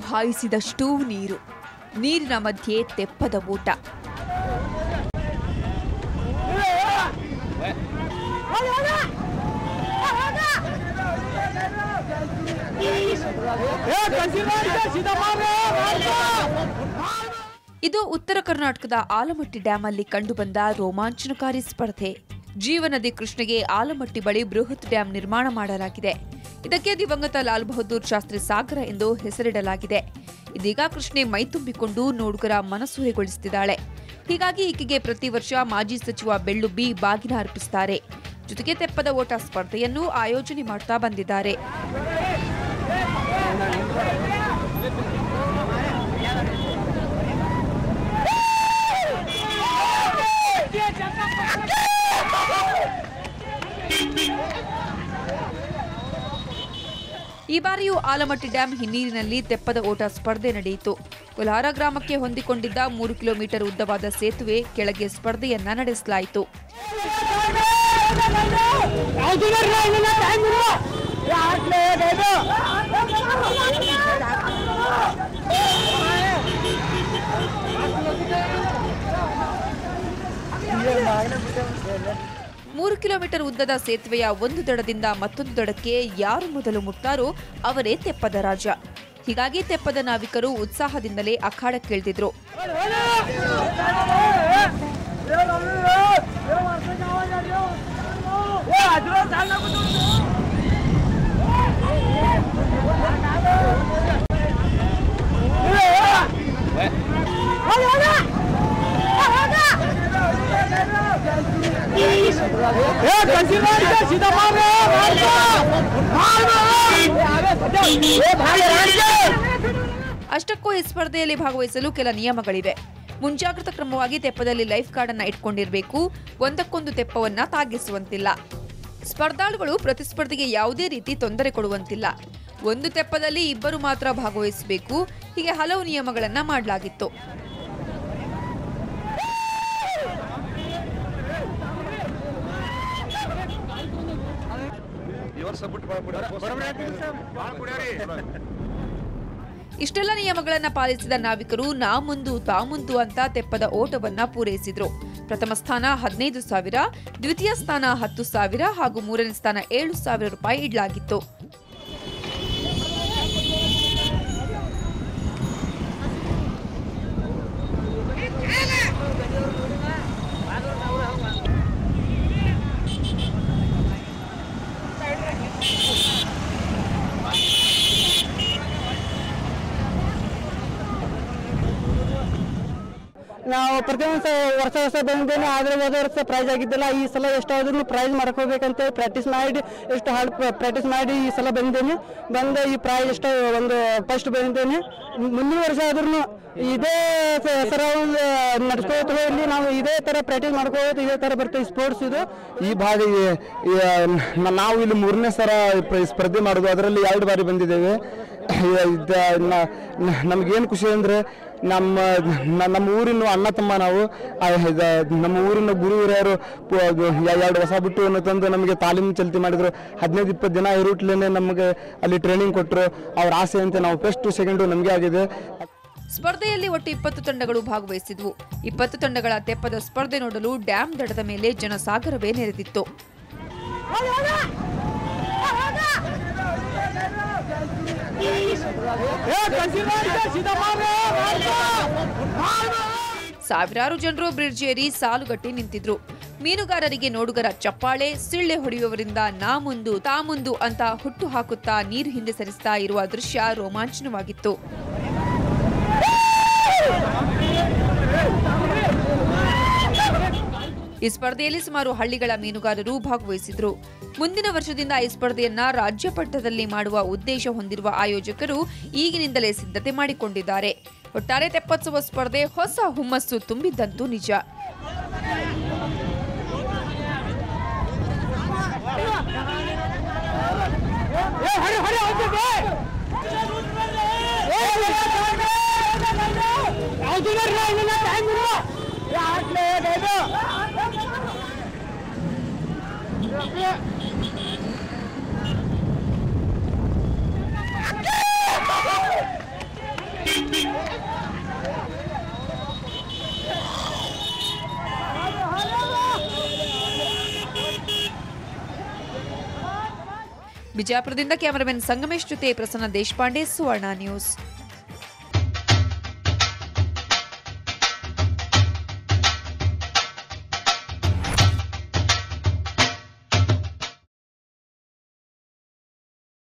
ಹಾಯಿಸಿದಷ್ಟೂ ನೀರು ನೀರಿನ ಮಧ್ಯೆ ತೆಪ್ಪದ ಓಟ ಇದು ಉತ್ತರ ಕರ್ನಾಟಕದ ಆಲಮಟ್ಟಿ ಡ್ಯಾಂ ಅಲ್ಲಿ ಕಂಡುಬಂದ ರೋಮಾಂಚನಕಾರಿ ಸ್ಪರ್ಧೆ ಜೀವನದಿ ಕೃಷ್ಣಗೆ ಆಲಮಟ್ಟಿ ಬಳಿ ಬೃಹತ್ ಡ್ಯಾಂ ನಿರ್ಮಾಣ ಮಾಡಲಾಗಿದೆ ಇದಕ್ಕೆ ದಿವಂಗತ ಲಾಲ್ ಬಹದ್ದೂರ್ ಶಾಸ್ತ್ರಿ ಸಾಗರ ಎಂದು ಹೆಸರಿಡಲಾಗಿದೆ ಇದೀಗ ಕೃಷ್ಣೆ ಮೈತುಂಬಿಕೊಂಡು ನೋಡುಗರ ಮನಸೂರೆಗೊಳಿಸುತ್ತಿದ್ದಾಳೆ ಹೀಗಾಗಿ ಈಕೆಗೆ ಪ್ರತಿ ವರ್ಷ ಮಾಜಿ ಸಚಿವ ಬೆಳ್ಳುಬ್ಬಿ ಬಾಗಿನ ಅರ್ಪಿಸುತ್ತಾರೆ ಜೊತೆಗೆ ತೆಪ್ಪದ ಓಟ ಸ್ಪರ್ಧೆಯನ್ನು ಆಯೋಜನೆ ಮಾಡ್ತಾ ಬಂದಿದ್ದಾರೆ ಈ ಬಾರಿಯೂ ಆಲಮಟ್ಟಿ ಡ್ಯಾಂ ಹಿನ್ನೀರಿನಲ್ಲಿ ತೆಪ್ಪದ ಓಟ ಸ್ಪರ್ಧೆ ನಡೆಯಿತು ಕುಲ್ಹಾರ ಗ್ರಾಮಕ್ಕೆ ಹೊಂದಿಕೊಂಡಿದ್ದ ಮೂರು ಕಿಲೋಮೀಟರ್ ಉದ್ದವಾದ ಸೇತುವೆ ಕೆಳಗೆ ಸ್ಪರ್ಧೆಯನ್ನ ನಡೆಸಲಾಯಿತು ಮೂರು ಕಿಲೋಮೀಟರ್ ಉದ್ದದ ಸೇತುವೆಯ ಒಂದು ದಡದಿಂದ ಮತ್ತೊಂದು ದಡಕ್ಕೆ ಯಾರು ಮೊದಲು ಮುಟ್ತಾರೋ ಅವರೇ ತೆಪ್ಪದ ರಾಜ ಹೀಗಾಗಿ ತೆಪ್ಪದ ನಾವಿಕರು ಉತ್ಸಾಹದಿಂದಲೇ ಅಖಾಡಕ್ಕಿಳಿದಿದ್ರು ಅಷ್ಟಕ್ಕೂ ಈ ಸ್ಪರ್ಧೆಯಲ್ಲಿ ಭಾಗವಹಿಸಲು ಕೆಲ ನಿಯಮಗಳಿವೆ ಮುಂಜಾಗ್ರತಾ ಕ್ರಮವಾಗಿ ತೆಪ್ಪದಲ್ಲಿ ಲೈಫ್ ಗಾರ್ಡ್ ಅನ್ನ ಇಟ್ಕೊಂಡಿರಬೇಕು ಒಂದಕ್ಕೊಂದು ತೆಪ್ಪವನ್ನ ತಾಗಿಸುವಂತಿಲ್ಲ ಸ್ಪರ್ಧಾಳುಗಳು ಪ್ರತಿಸ್ಪರ್ಧಿಗೆ ಯಾವುದೇ ರೀತಿ ತೊಂದರೆ ಕೊಡುವಂತಿಲ್ಲ ಒಂದು ತೆಪ್ಪದಲ್ಲಿ ಇಬ್ಬರು ಮಾತ್ರ ಭಾಗವಹಿಸಬೇಕು ಹೀಗೆ ಹಲವು ನಿಯಮಗಳನ್ನ ಮಾಡಲಾಗಿತ್ತು ಇಷ್ಟೆಲ್ಲ ನಿಯಮಗಳನ್ನ ಪಾಲಿಸಿದ ನಾವಿಕರು ನಾ ಮುಂದು ತಾ ಮುಂದು ಅಂತ ತೆಪ್ಪದ ಓಟವನ್ನ ಪೂರೈಸಿದ್ರು ಪ್ರಥಮ ಸ್ಥಾನ ಹದಿನೈದು ಸಾವಿರ ದ್ವಿತೀಯ ಸ್ಥಾನ ಹತ್ತು ಸಾವಿರ ಹಾಗೂ ಮೂರನೇ ಸ್ಥಾನ ಏಳು ಸಾವಿರ ರೂಪಾಯಿ ಇಡಲಾಗಿತ್ತು ನಾವು ಪ್ರತಿಯೊಂದು ವರ್ಷ ವರ್ಷ ಬಂದಿದ್ದೇನೆ ಆದರೆ ಹೋದ ವರ್ಷ ಪ್ರೈಸ್ ಆಗಿದ್ದಿಲ್ಲ ಈ ಸಲ ಎಷ್ಟಾದ್ರೂ ಪ್ರೈಸ್ ಮಾಡ್ಕೋಬೇಕಂತ ಪ್ರಾಕ್ಟೀಸ್ ಮಾಡಿ ಎಷ್ಟು ಹಾಡು ಪ್ರಾಕ್ಟೀಸ್ ಮಾಡಿ ಈ ಸಲ ಬಂದಿದ್ದೇನೆ ಬಂದ ಈ ಪ್ರೈಸ್ ಎಷ್ಟು ಒಂದು ಫಸ್ಟ್ ಬಂದಿದ್ದೇನೆ ಮುಂದಿನ ವರ್ಷ ಆದ್ರೂ ಇದೇ ಸರ ನಡ್ಸ್ಕೋತ ಹೋಗ್ಲಿ ನಾವು ಇದೇ ತರ ಪ್ರಾಕ್ಟೀಸ್ ಮಾಡ್ಕೋತ ಇದೇ ತರ ಬರ್ತೇವೆ ಸ್ಪೋರ್ಟ್ಸ್ ಇದು ಈ ಬಾರಿ ಈ, ನ- ನಾವು ಇಲ್ಲಿ ಮೂರನೇ ಸಲ ಪ್ರ- ಸ್ಪರ್ಧೆ ಮಾಡೋದು ಅದರಲ್ಲಿ ಎರಡು ಬಾರಿ ಬಂದಿದ್ದೇವೆ ಇದ ನ- ನ- ನಮಗೇನು ಖುಷಿ ಅಂದರೆ ನಮ್ಮ ನ- ನಮ್ಮ ಊರಿನ ಅಣ್ಣ ತಮ್ಮ ನಾವು ಆ, ಇದ ನಮ್ಮ ಊರಿನ ಗುರು ಹಿರಿಯರು ಪು- ಯ- ಎರಡು ಹೊಸ ಬುಟ್ಟುವನ್ನು ತಂದು ನಮಗೆ ತಾಲೀಮು ಚಲ್ತಿ ಮಾಡಿದ್ರು ಹದಿನೈದು ಇಪ್ಪತ್ತು ದಿನ ಇರುಟ್ಲೇನೆ ನಮಗೆ ಅಲ್ಲಿ ಟ್ರೈನಿಂಗ್ ಕೊಟ್ಟರು ಅವ್ರ ಆಸೆ ಅಂತ ನಾವು ಫಸ್ಟ್ ಸೆಕೆಂಡು ನಮಗೆ ಆಗಿದೆ ಸ್ಪರ್ಧೆಯಲ್ಲಿ ಒಟ್ಟು ಇಪ್ಪತ್ತು ತಂಡಗಳು ಭಾಗವಹಿಸಿದ್ವು ಇಪ್ಪತ್ತು ತಂಡಗಳ ತೆಪ್ಪದ ಸ್ಪರ್ಧೆ ನೋಡಲು ಡ್ಯಾಂ ದಡದ ಮೇಲೆ ಜನಸಾಗರವೇ ನೆರೆದಿತ್ತು ಸಾವಿರಾರು ಜನರು ಬ್ರಿಡ್ಜ್ ಏರಿ ಸಾಲುಗಟ್ಟಿ ನಿಂತಿದ್ರು ಮೀನುಗಾರರಿಗೆ ನೋಡುಗರ ಚಪ್ಪಾಳೆ ಸಿಳ್ಳೆ ಹೊಡೆಯುವವರಿಂದ ನಾ ಮುಂದು ತಾ ಮುಂದು ಅಂತ ಹುಟ್ಟು ಹಾಕುತ್ತಾ ನೀರು ಹಿಂದೆ ಸರಿಸ್ತಾ ಇರುವ ದೃಶ್ಯ ರೋಮಾಂಚನವಾಗಿತ್ತು ಈ ಸ್ಪರ್ಧೆಯಲ್ಲಿ ಸುಮಾರು ಹಳ್ಳಿಗಳ ಮೀನುಗಾರರು ಭಾಗವಹಿಸಿದ್ರು ಮುಂದಿನ ವರ್ಷದಿಂದ ಈ ಸ್ಪರ್ಧೆಯನ್ನ ರಾಜ್ಯ ಮಟ್ಟದಲ್ಲಿ ಮಾಡುವ ಉದ್ದೇಶ ಹೊಂದಿರುವ ಆಯೋಜಕರು ಈಗಿನಿಂದಲೇ ಸಿದ್ಧತೆ ಮಾಡಿಕೊಂಡಿದ್ದಾರೆ ಒಟ್ಟಾರೆ ತೆಪ್ಪೋತ್ಸವ ಸ್ಪರ್ಧೆ ಹೊಸ ಹುಮ್ಮಸ್ಸು ತುಂಬಿದ್ದಂತೂ ನಿಜ ಬಿಜಾಪುರದಿಂದ ಕ್ಯಾಮರಾಮನ್ ಸಂಗಮೇಶ್ ಜೊತೆ ಪ್ರಸನ್ನ ದೇಶಪಾಂಡೆ ಸುವರ್ಣ ನ್ಯೂಸ್